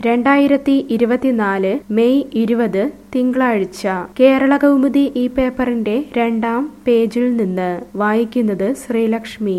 രണ്ടായിരത്തി ഇരുപത്തിനാല് മെയ് ഇരുപത് തിങ്കളാഴ്ച കേരള കൗമുദി ഈ പേപ്പറിന്റെ രണ്ടാം പേജിൽ നിന്ന് വായിക്കുന്നത് ശ്രീലക്ഷ്മി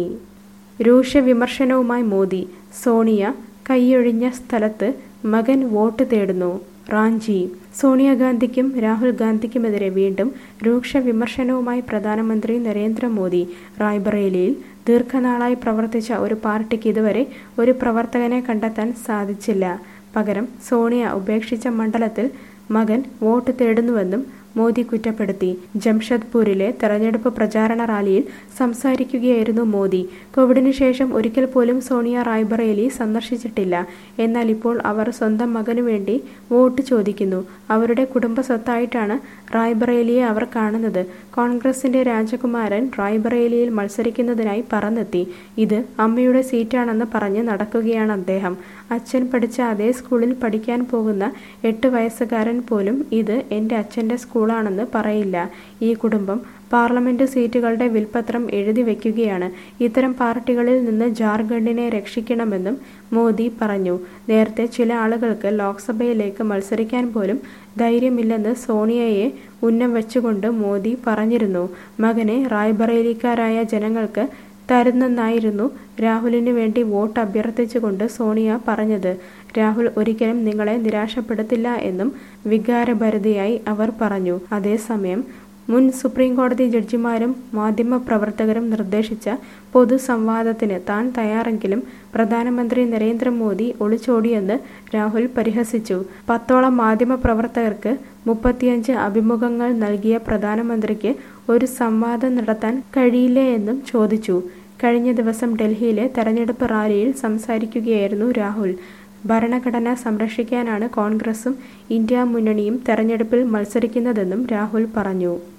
രൂക്ഷ വിമർശനവുമായി മോദി സോണിയ കൈയൊഴിഞ്ഞ സ്ഥലത്ത് മകൻ വോട്ട് തേടുന്നു റാഞ്ചി സോണിയാഗാന്ധിക്കും രാഹുൽ ഗാന്ധിക്കുമെതിരെ വീണ്ടും രൂക്ഷ വിമർശനവുമായി പ്രധാനമന്ത്രി നരേന്ദ്രമോദി റായ്ബറേലിയിൽ ദീർഘനാളായി പ്രവർത്തിച്ച ഒരു പാർട്ടിക്ക് ഇതുവരെ ഒരു പ്രവർത്തകനെ കണ്ടെത്താൻ സാധിച്ചില്ല പകരം സോണിയ ഉപേക്ഷിച്ച മണ്ഡലത്തിൽ മകൻ വോട്ട് തേടുന്നുവെന്നും മോദി കുറ്റപ്പെടുത്തി ജംഷഡ്പൂരിലെ തെരഞ്ഞെടുപ്പ് പ്രചാരണ റാലിയിൽ സംസാരിക്കുകയായിരുന്നു മോദി കോവിഡിന് ശേഷം ഒരിക്കൽ പോലും സോണിയ റായ്ബറേലി സന്ദർശിച്ചിട്ടില്ല എന്നാൽ ഇപ്പോൾ അവർ സ്വന്തം മകനു വേണ്ടി വോട്ട് ചോദിക്കുന്നു അവരുടെ കുടുംബ സ്വത്തായിട്ടാണ് റായ്ബറേലിയെ അവർ കാണുന്നത് കോൺഗ്രസിന്റെ രാജകുമാരൻ റായ്ബറേലിയിൽ മത്സരിക്കുന്നതിനായി പറന്നെത്തി ഇത് അമ്മയുടെ സീറ്റാണെന്ന് പറഞ്ഞ് നടക്കുകയാണ് അദ്ദേഹം അച്ഛൻ പഠിച്ച അതേ സ്കൂളിൽ പഠിക്കാൻ പോകുന്ന എട്ട് വയസ്സുകാരൻ പോലും ഇത് എൻ്റെ അച്ഛൻ്റെ സ്കൂളാണെന്ന് പറയില്ല ഈ കുടുംബം പാർലമെന്റ് സീറ്റുകളുടെ വിൽപത്രം എഴുതി വെക്കുകയാണ് ഇത്തരം പാർട്ടികളിൽ നിന്ന് ജാർഖണ്ഡിനെ രക്ഷിക്കണമെന്നും മോദി പറഞ്ഞു നേരത്തെ ചില ആളുകൾക്ക് ലോക്സഭയിലേക്ക് മത്സരിക്കാൻ പോലും ധൈര്യമില്ലെന്ന് സോണിയയെ ഉന്നം വെച്ചുകൊണ്ട് മോദി പറഞ്ഞിരുന്നു മകനെ റായ്ബറേലിക്കാരായ ജനങ്ങൾക്ക് തരുന്നെന്നായിരുന്നു രാഹുലിന് വേണ്ടി വോട്ട് അഭ്യർത്ഥിച്ചുകൊണ്ട് സോണിയ പറഞ്ഞത് രാഹുൽ ഒരിക്കലും നിങ്ങളെ നിരാശപ്പെടുത്തില്ല എന്നും വികാരഭരിതയായി അവർ പറഞ്ഞു അതേസമയം മുൻ സുപ്രീം കോടതി ജഡ്ജിമാരും മാധ്യമപ്രവർത്തകരും നിർദ്ദേശിച്ച പൊതുസംവാദത്തിന് താൻ തയ്യാറെങ്കിലും പ്രധാനമന്ത്രി നരേന്ദ്രമോദി ഒളിച്ചോടിയെന്ന് രാഹുൽ പരിഹസിച്ചു പത്തോളം മാധ്യമപ്രവർത്തകർക്ക് മുപ്പത്തിയഞ്ച് അഭിമുഖങ്ങൾ നൽകിയ പ്രധാനമന്ത്രിക്ക് ഒരു സംവാദം നടത്താൻ കഴിയില്ലേ എന്നും ചോദിച്ചു കഴിഞ്ഞ ദിവസം ഡൽഹിയിലെ തെരഞ്ഞെടുപ്പ് റാലിയിൽ സംസാരിക്കുകയായിരുന്നു രാഹുൽ ഭരണഘടന സംരക്ഷിക്കാനാണ് കോൺഗ്രസും ഇന്ത്യ മുന്നണിയും തെരഞ്ഞെടുപ്പിൽ മത്സരിക്കുന്നതെന്നും രാഹുൽ പറഞ്ഞു